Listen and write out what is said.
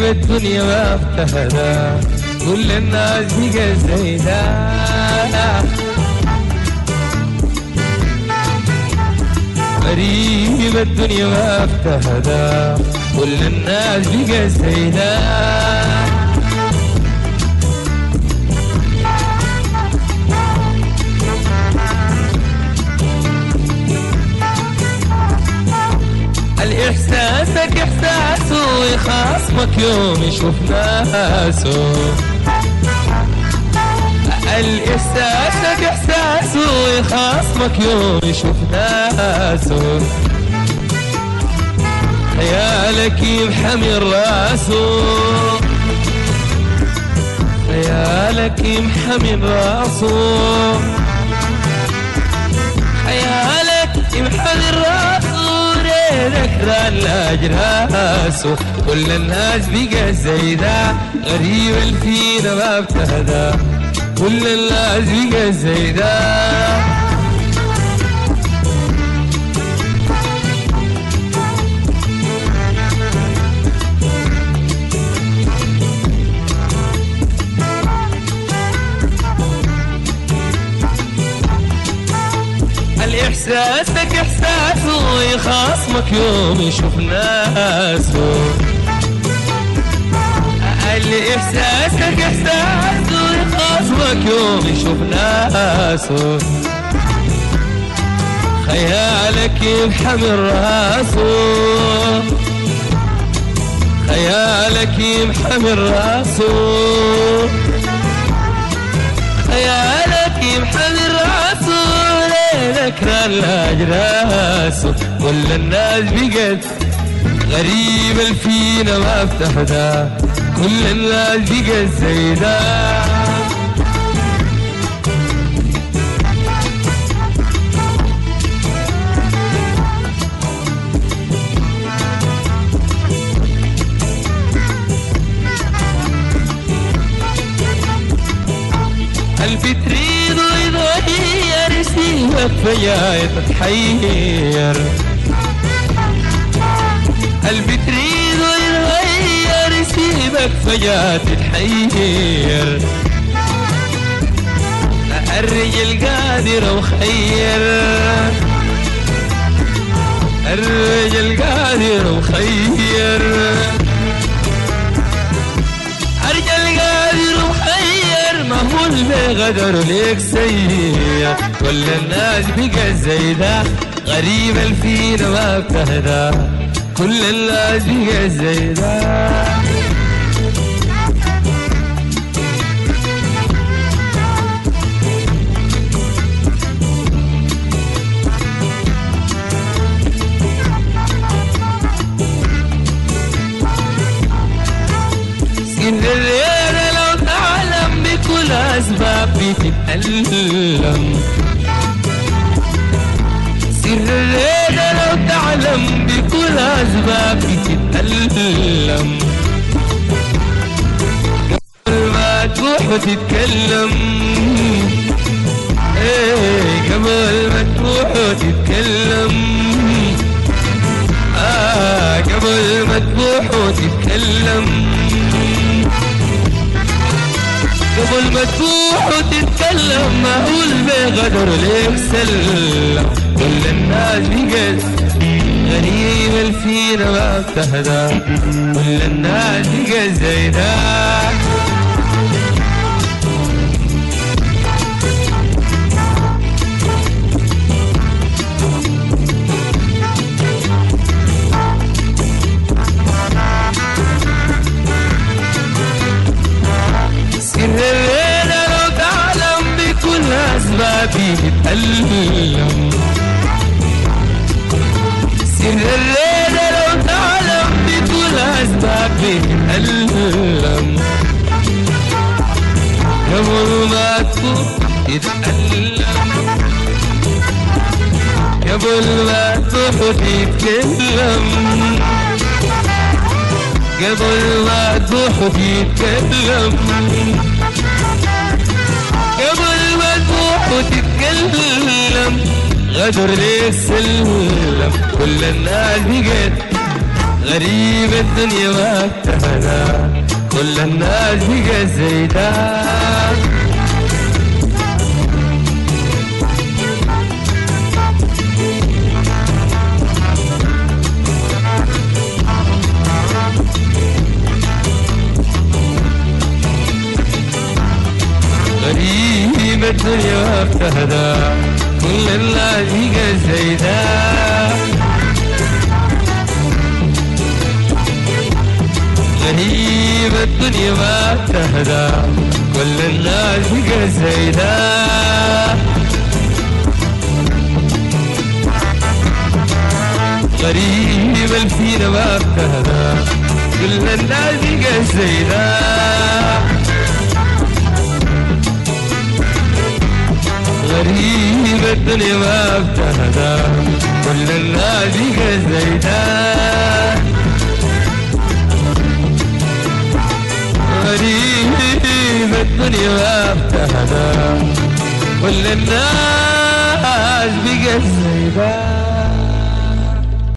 غريب الدنيا ما افتهدا كل الناس بقى زيدا غريب الدنيا ما افتهدا كل الناس بقى زيدا الإحساسك إحساسه يخاصمك يوم يشوف ناسه الإحساسك إحساسه يخاصمك يوم يشوف ناسه خيالك يمحمي راسه خيالك يمحمي راسه خيالك يمحمي راسه ذكرى الأجراس كل الناس بقى زيدا غريب الفينا ما ابتهدا كل الناس بقى زيدا الإحساسك إحساسه يخاصمك يوم يشوف ناسه الإحساسك إحساسه يخاصمك يوم يشوف ناسه خيالك يمحمل راسه خيالك يمحمل راسه خيالك يمحمل راسه ذكرى الأجراس كل الناس بقت غريب الفينا ما افتحدا كل الناس بقت زيدا الفترين يتغير سيبك فيا تتحير قلبي تريد يتغير سيبك فيا تتحير الرجل قادر وخير الرجل قادر وخير الرجل قادر وخير ما هو اللي غدر ليك سيء كل الناس بقى زيدا غريب الفينا ما بتهدى كل الناس بقى زيدا سر الليل لو تعلم بكل أسبابي تتألم سر الليل لو تعلم بكل أسبابي تتألم قبل ما تروح وتتكلم ايه قبل ما تروح وتتكلم آه قبل ما تروح وتتكلم قبل ما تروح وتتكلم ما اقول بغدر ليك سلم كل الناس بقت غريب الفينا ما بتهدى كل الناس بقت زيدا سر الليل لو تعلم بكل أسبابي تتألم سر الليل لو تعلم بكل أسبابي تتألم قبل ما تروح تتألم قبل ما تروح تتكلم قبل ما تروح تتكلم قبل ما تروح وتتكلم غدر ليك سلم كل الناس بقت غريب الدنيا ما اجتهدا كل الناس بقى زي ده غريب الدنيا افتهدا كل الناس بقى زي ده غريب الدنيا ما تهدى كل الناس بقى زي ده غريب الفينا ما بتهدى كل الناس بقى زي ده غريب الدنيا ما بتهدى كل الناس بقى زي ده غريب الدنيا ما بتهدى كل الناس بقى زي ده